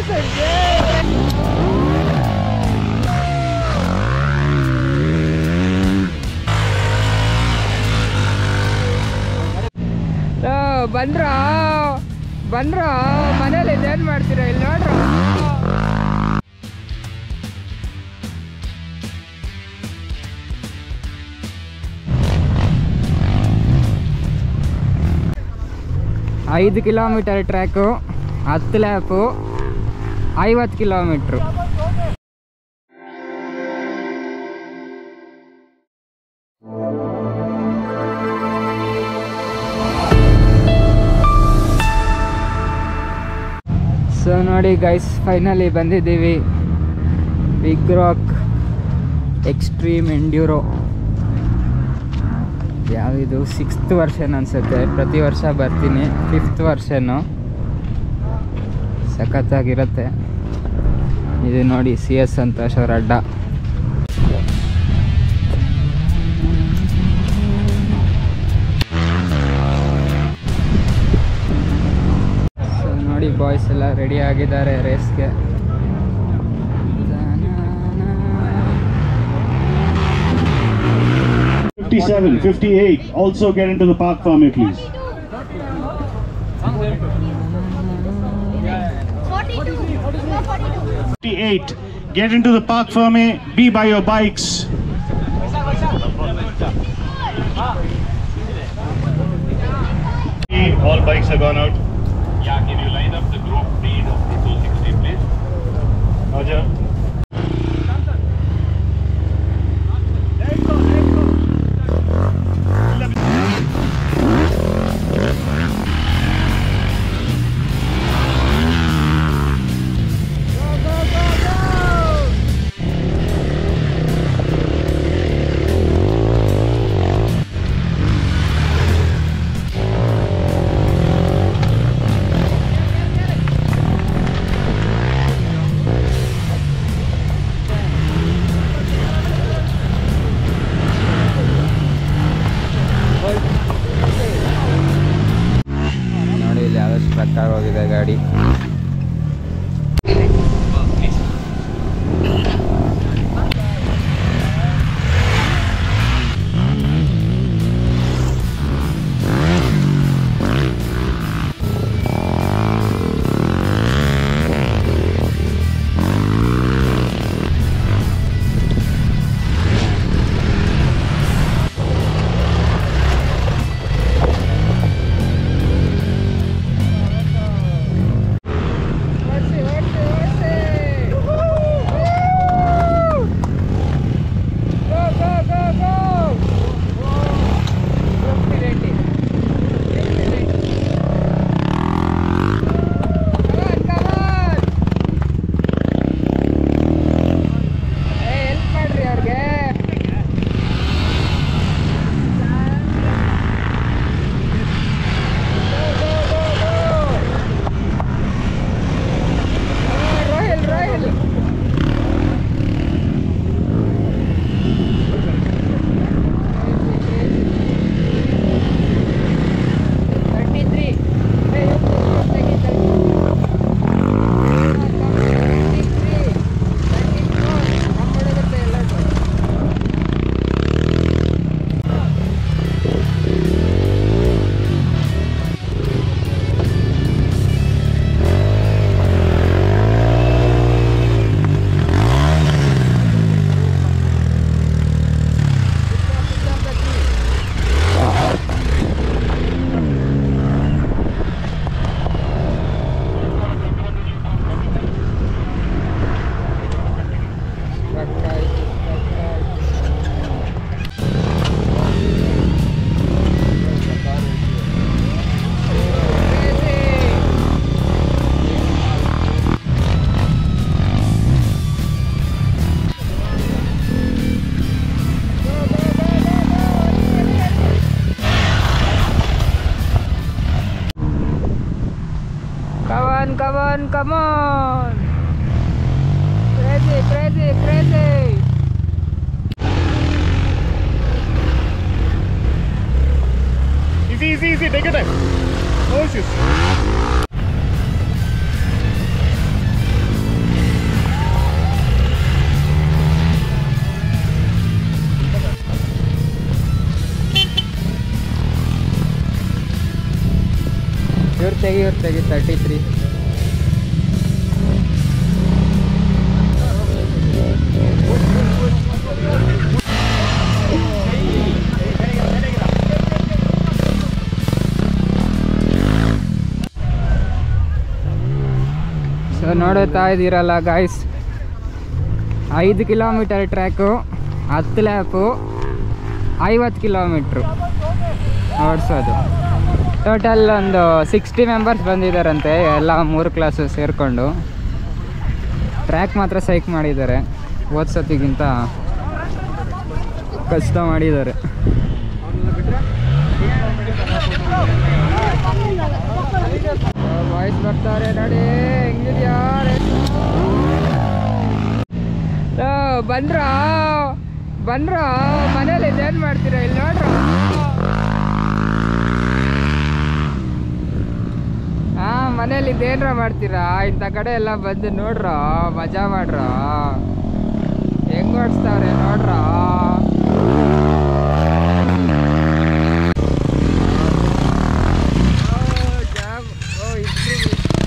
ಬಂದ್ರ ಬಂದ್ರ ಮನೇಲಿ ಏನ್ ಮಾಡ್ತೀರಾ ಇಲ್ಲಿ ನೋಡ್ರ ಐದು ಕಿಲೋಮೀಟರ್ ಟ್ರ್ಯಾಕು ಹತ್ತು ಲ್ಯಾಪು ಐವತ್ತು ಕಿಲೋಮೀಟ್ರು ಸೊ ನೋಡಿ ಗೈಸ್ ಫೈನಲಿ ಬಂದಿದ್ದೀವಿ ಬಿಗ್ ರಾಕ್ ಎಕ್ಸ್ಟ್ರೀಮ್ ಎಂಡ್ಯೂರೋ ಯಾವಿದು ಸಿಕ್ಸ್ತ್ ವರ್ಷನ್ ಅನ್ಸುತ್ತೆ ಪ್ರತಿ ವರ್ಷ ಬರ್ತೀನಿ ಫಿಫ್ತ್ ವರ್ಷನು ಸಖತ್ತಾಗಿರುತ್ತೆ ಇದು ನೋಡಿ ಸಿ ಎಸ್ ಸಂತೋಷ್ ಅವ್ರ ಅಡ್ಡ ಸೊ ನೋಡಿ ಬಾಯ್ಸ್ ಎಲ್ಲ ರೆಡಿ ಆಗಿದ್ದಾರೆ ರೇಸ್ಗೆ Fifty-seven, fifty-eight. Also get into the park for me, please. 42. You're 42. Fifty-eight. Get into the park for me. Be by your bikes. All bikes have gone out. Yeah, can you line up the group speed of the 260, please? Roger. ನೋಡಿ ಇಲ್ಲಿ ಯಾವ್ದು struck ಆಗೋಗಿದೆ ಗಾಡಿ help ಮಾಡ್ರಿ ಅವ್ರಿಗೆ royal royal thirty three Come on, come on, come on. Crazy, crazy, crazy. Easy, easy, easy. Take your time. No issues. ತೆಗಿ thirty three so ನೋಡುತ್ತಾ ಇದ್ದೀರಲ್ಲ ಗಾಯ್ಸ್ ಐದು ಕಿಲೋಮೀಟರ್ ಟ್ರ್ಯಾಕು ಹತ್ತು ಲ್ಯಾಪು ಐವತ್ತು ಕಿಲೋಮೀಟ್ರು ಓಡಿಸೋದು ಟೋಟಲ್ ಒಂದು ಸಿಕ್ಸ್ಟಿ ಮೆಂಬರ್ಸ್ ಬಂದಿದ್ದಾರಂತೆ ಎಲ್ಲ ಮೂರು ಕ್ಲಾಸು ಸೇರಿಕೊಂಡು ಟ್ರ್ಯಾಕ್ ಮಾತ್ರ ಸೈಕ್ ಮಾಡಿದ್ದಾರೆ ಓದ್ಸತಿಗಿಂತ ಕಷ್ಟ ಮಾಡಿದ್ದಾರೆ ವಾಯ್ಸ್ ಬರ್ತಾರೆ ನೋಡಿ ಹೆಂಗಿದ್ಯಾ ಬಂದ್ರ ಬಂದ್ರ ಮನೇಲಿ ಇದೇನ್ ಮಾಡ್ತೀರಾ ಇಲ್ಲಿ ನೋಡ್ರ ಹಾ ಮನೇಲಿ ಇದೇನ್ರ ಮಾಡ್ತೀರಾ ಇಂಥ ಕಡೆ ಎಲ್ಲ ಬಂದು ನೋಡ್ರ ಮಜಾ ಮಾಡ್ರ ಹೆಂಗ್ ಓಡಿಸ್ತಾವ್ರೆ ನೋಡ್ರ ಓ, ಜಾಬ್. ಓ, ಇಬ್ರು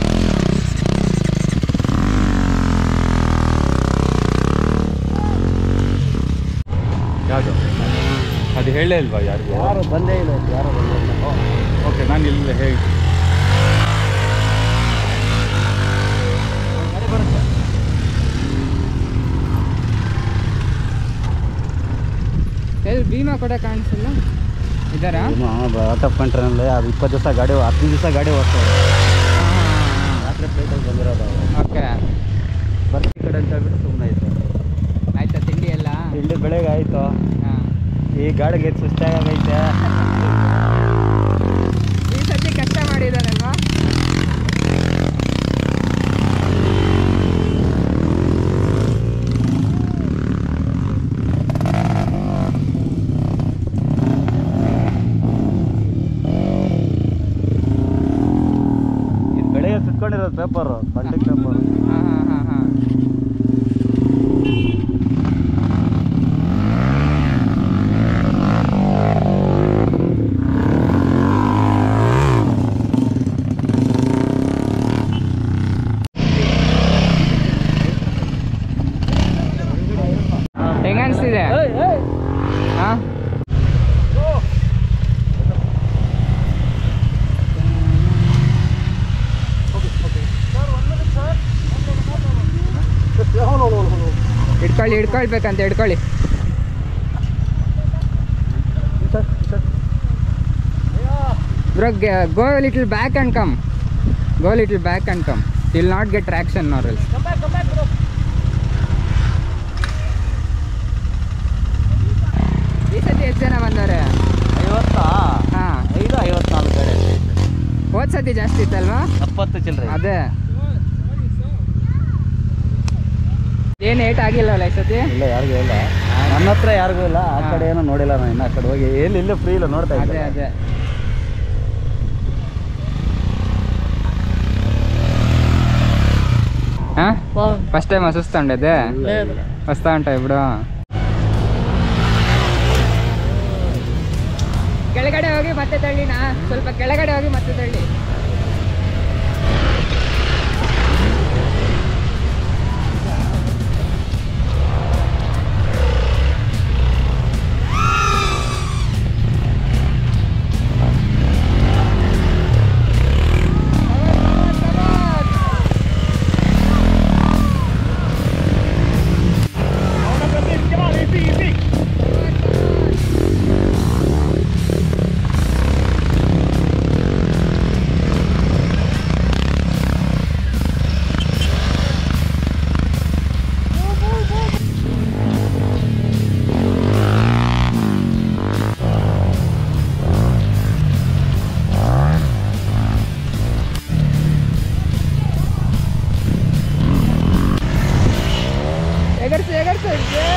ಯಾವುದು ಅದು ಹೇಳೇ ಇಲ್ವಾ ಯಾರಿಗೂ ಯಾರು ಬಂದೇ ಇಲ್ಲ ಯಾರು ಬಂದೇ ಇಲ್ಲ ಓಕೆ ನಾನು ಇಲ್ಲ ಹೇಳಿ ಎಲ್ಲಿ ಭೀಮಾ ಕೂಡ ಕಾಣಿಸಿಲ್ಲ ಇದ್ದಾರಾ ಔಟ್ ಆಫ್ ಕಂಟ್ರಿನಲ್ಲಿ ಅದು ಇಪ್ಪತ್ತು ದಿವಸ ಗಾಡಿ ಹದಿನೈದು ದಿವಸ ಗಾಡಿ ಓಡಿಸ್ತಾರೆ ರಾತ್ರಿ ಫ್ಲೈಟಲ್ಲಿ ಬಂದಿರೋದು ಅವರು ಓಕೆ ಬರ್ತಿ ಈ ಕಡೆ ಅಂತ ಹೇಳ್ಬಿಟ್ಟು ಸುಮ್ಮನೆ ಇತ್ತು ಆಯ್ತಾ ತಿಂಡಿ ಎಲ್ಲ ಇಲ್ಲಿ ಬೆಳಗ್ಗೆ ಆಯಿತು ಹಾಂ ಈ ಗಾಡಿಗೆ ಸುಸ್ತಾಗೈತೆ ಈ ಸತಿ ಕಷ್ಟ ಮಾಡಿದಾರಲ್ವಾ ಇದು ಬೆಳಗ್ಗೆ ಸುತ್ಕೊಂಡಿರೋದು ಪೇಪರು ಕಾಂಟ್ಯಾಕ್ಟ್ ನಂಬರು ಹಾಂ ಹಾಂ ಹಾಂ ಹಾಂ ಹೆಂಗ ಅನಿಸ್ತಿದೆ ಹಾಂ ಹಿಡ್ಕೊಳ್ಳಿ ಹಿಡ್ಕೊಳ್ಬೇಕಂತ ಹಿಡ್ಕೊಳ್ಳಿ bro go little back and come go little back and come will not get traction normal ಈ ಸತಿ ಎಷ್ಟು ಜನ ಬಂದವ್ರೆ ಐವತ್ತಾ ಹಾಂ ಐದು ಐವತ್ನಾಲ್ಕು ಗಾಡಿ ಹೋದ್ ಸತಿ ಜಾಸ್ತಿ ಇತ್ತಲ್ವಾ ಎಪ್ಪತ್ತು ಚಿಲ್ಲರೆ ಅದೇ ಏನು ಏಟ್ ಆಗಿಲ್ಲವಲ್ಲ ಈ ಸತಿ ಇಲ್ಲ ಯಾರಿಗೂ ಇಲ್ಲ ನನ್ನ ಹತ್ರ ಯಾರಿಗೂ ಇಲ್ಲ ಆ ಹಾ. ಕಡೆ ಏನೋ ನೋಡಿಲ್ಲ ನಾನು ಇನ್ನು ಆ ಕಡೆ ಹೋಗಿ ಎಲ್ಲಿ ಇಲ್ಲೇ ಫ್ರೀ ಇಲ್ಲ ನೋಡ್ತಾ ಅದೇ ಇದ್ದೆ ಅದೇ ಹಾಂ ಫಸ್ಟ್ ಟೈಮ್ వస్తా ఉండేది వస్తా ఉంటా ఇప్పుడు ಕೆಳಗಡೆ ಹೋಗಿ ಮತ್ತೆ ತಳ್ಳಿನ ಸ್ವಲ್ಪ ಕೆಳಗಡೆ ಹೋಗಿ ಮತ್ತೆ ತಳ್ಳಿ ಎಗರ್ಸು ಎಗರ್ಸು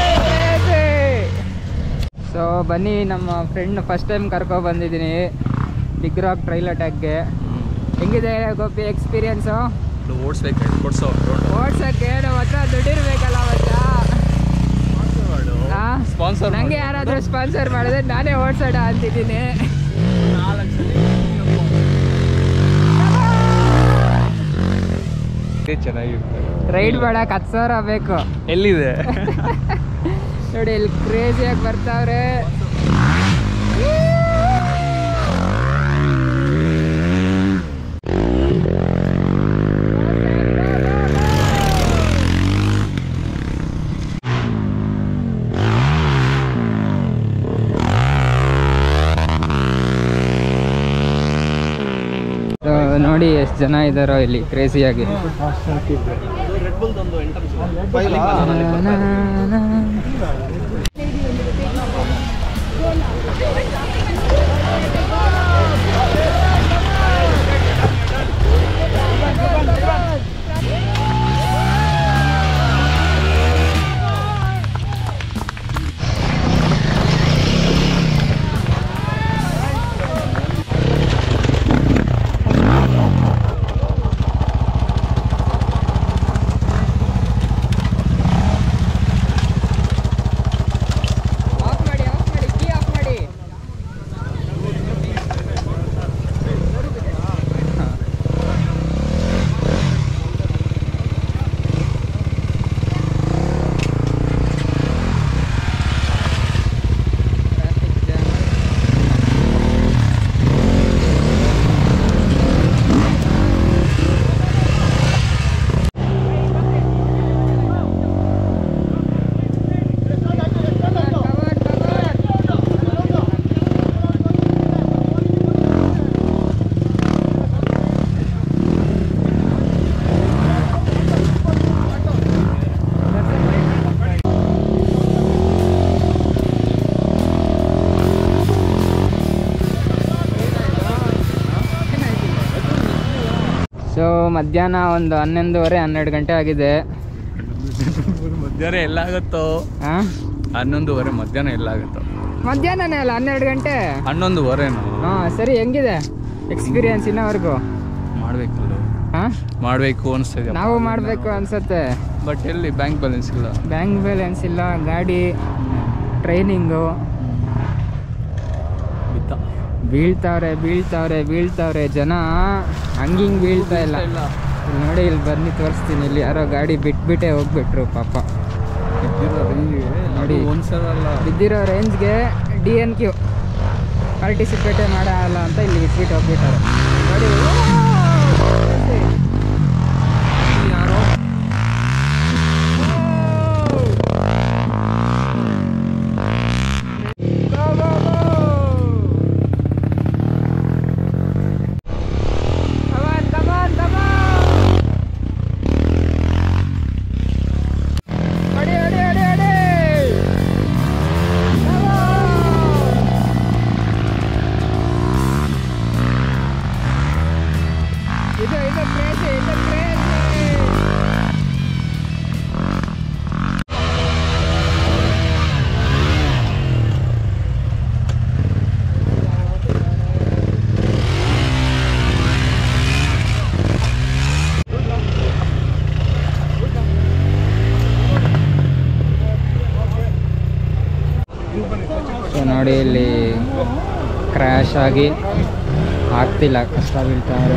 ಸೊ ಬನ್ನಿ ನಮ್ಮ ಫ್ರೆಂಡ್ ಫಸ್ಟ್ ಟೈಮ್ ಕರ್ಕೊ ಬಂದಿದ್ದೀನಿ ಬಿಗ್ ರಾಕ್ ಟ್ರೈಲ್ ಅಟ್ಯಾಕ್ಗೆ ಹೆಂಗಿದೆ ಗೋಪಿ ಎಕ್ಸ್ಪೀರಿಯನ್ಸು ಓಡಿಸ್ಬೇಕು ಕೊಡ್ಸೋ ಓಡ್ಸಕ್ಕೆ ನಮ್ಮ ಹತ್ರ ದುಡ್ಡಿರ್ಬೇಕಲ್ಲ ಮಚ್ಚ ಸ್ಪಾನ್ಸರ್ ನಂಗೆ ಯಾರಾದರೂ ಸ್ಪಾನ್ಸರ್ ಮಾಡಿದ್ರೆ ನಾನೇ ಓಡ್ಸೋಣ ಅಂತಿದ್ದೀನಿ ಚೆನ್ನಾಗಿರುತ್ತೆ ರೈಡ್ ಮಾಡಕ್ ಹತ್ತು ಸಾವಿರ ಬೇಕು ಎಲ್ಲಿದೆ ನೋಡಿ ಇಲ್ಲಿ ಕ್ರೇಜಿಯಾಗಿ ಬರ್ತಾವ್ರೆ ಆ, ನೋಡಿ ಎಷ್ಟು ಜನ ಇದ್ದಾರೋ ಇಲ್ಲಿ ಕ್ರೇಜಿಯಾಗಿ ಆಫ್ ಮಾಡಿ ಆಫ್ ಮಾಡಿ ಕೀ ಆಫ್ ಮಾಡಿ ಸೊ ಮಧ್ಯಾಹ್ನ ಒಂದು ಹನ್ನೊಂದುವರೆ ಹನ್ನೆರಡು ಗಂಟೆ ಆಗಿದೆ ಮಧ್ಯಾಹ್ನ ಎಲ್ಲಾಗುತ್ತೋ ಆ? ಹನ್ನೊಂದುವರೆ ಮಧ್ಯಾಹ್ನ ಎಲ್ಲಾಗುತ್ತೋ ಮಧ್ಯಾಹ್ನನೇ ಅಲ್ಲ ಹನ್ನೆರಡು ಗಂಟೆ ಹನ್ನೊಂದುವರೆನೋ ಹಾಂ ಸರಿ ಹೆಂಗಿದೆ ಎಕ್ಸ್ಪೀರಿಯನ್ಸ್ ಇನ್ನವರೆಗೂ ಮಾಡ್ಬೇಕಲ್ಲ ಹಾಂ ಮಾಡಬೇಕು ಅನಿಸ್ತದೆ ನಾವು ಮಾಡಬೇಕು ಅನ್ಸತ್ತೆ ಬಟ್ ಎಲ್ಲಿ ಬ್ಯಾಂಕ್ ಬ್ಯಾಲೆನ್ಸ್ ಇಲ್ಲ ಬ್ಯಾಂಕ್ ಬ್ಯಾಲೆನ್ಸ್ ಇಲ್ಲ ಗಾಡಿ ಟ್ರೈನಿಂಗು ಬಿತ್ತ ಬೀಳ್ತಾವ್ರೆ ಬೀಳ್ತಾವ್ರೆ ಬೀಳ್ತಾವ್ರೆ ಜನ ಹಂಗಿಂಗ್ ಬೀಳ್ತಾ ಇಲ್ಲ ಇಲ್ಲಿ ನೋಡಿ ಇಲ್ಲಿ ಬನ್ನಿ ತೋರಿಸ್ತೀನಿ ಇಲ್ಲಿ ಯಾರೋ ಗಾಡಿ ಬಿಟ್ಬಿಟ್ಟೆ ಹೋಗ್ಬಿಟ್ರು ಪಾಪ ನೋಡಿ. ಒಂದ್ಸಲ ಅಲ್ಲ ಬಿದ್ದಿರೋ ರೇಂಜ್ಗೆ ಡಿ ಎನ್ ಕ್ಯೂ ಪಾರ್ಟಿಸಿಪೇಟೇ ಮಾಡಲ್ಲ ಅಂತ ಇಲ್ಲಿ ಬಿಟ್ಬಿಟ್ಟು ಹೋಗ್ಬಿಟ್ಟಾರೆ ನೋಡಿ ಯಾರೋ Go, go, go! Come on, come on, come on! ಹೊಡಿ, ಹೊಡಿ, ಹೊಡಿ, ಹೊಡಿ! Come on! ಇದು ಇದು ಕ್ರೇಜಿ ಇದು ಕ್ರೇಜಿ ಸೊ ನೋಡಿ ಇಲ್ಲಿ ಕ್ರ್ಯಾಶ್ ಆಗಿ ಆಗ್ತಿಲ್ಲ ಕಷ್ಟ ಬೀಳ್ತಾರೆ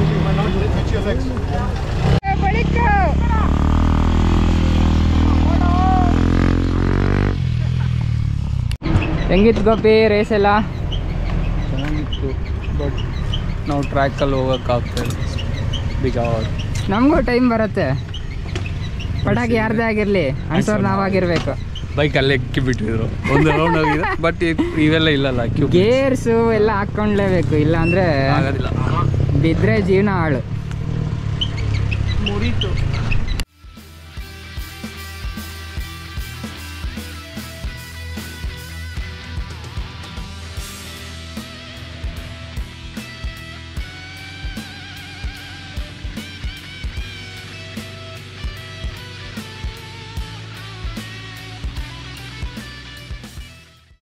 ಹೆಂಗಿತ್ತು ಗೋಪಿ ರೇಸ್ ಎಲ್ಲ ಚೆನ್ನಾಗಿತ್ತು ಬಟ್ ನಾವು ಟ್ರ್ಯಾಕಲ್ಲಿ ಹೋಗೋಕ್ಕಾಗ್ತಾಯಿಲ್ಲ ಬಿಕಾಸ್ ನಮಗೂ ಟೈಮ್ ಬರುತ್ತೆ ಪಟಾಕಿ ಯಾರ್ದೇ ಆಗಿರ್ಲಿ ಅನ್ಸೋರು ನಾವಾಗಿರ್ಬೇಕು ಬೈಕ್ ಅಲ್ಲೇ ಎಕ್ಕಿ ಬಿಟ್ಟಿದ್ರು ಒಂದು ರೌಂಡ್ ಹೋಗಿದೆ ಬಟ್ ಇವೆಲ್ಲ ಇಲ್ಲಲ್ಲ ಕ್ಯೂ ಗೇರ್ಸು ಎಲ್ಲ ಹಾಕ್ಕೊಂಡ್ಲೇಬೇಕು ಇಲ್ಲ ಅಂದ್ರೆ ಆಗೋದಿಲ್ಲ ಬಿದ್ರೆ ಜೀವನ ಹಾಳು ಮುರೀತು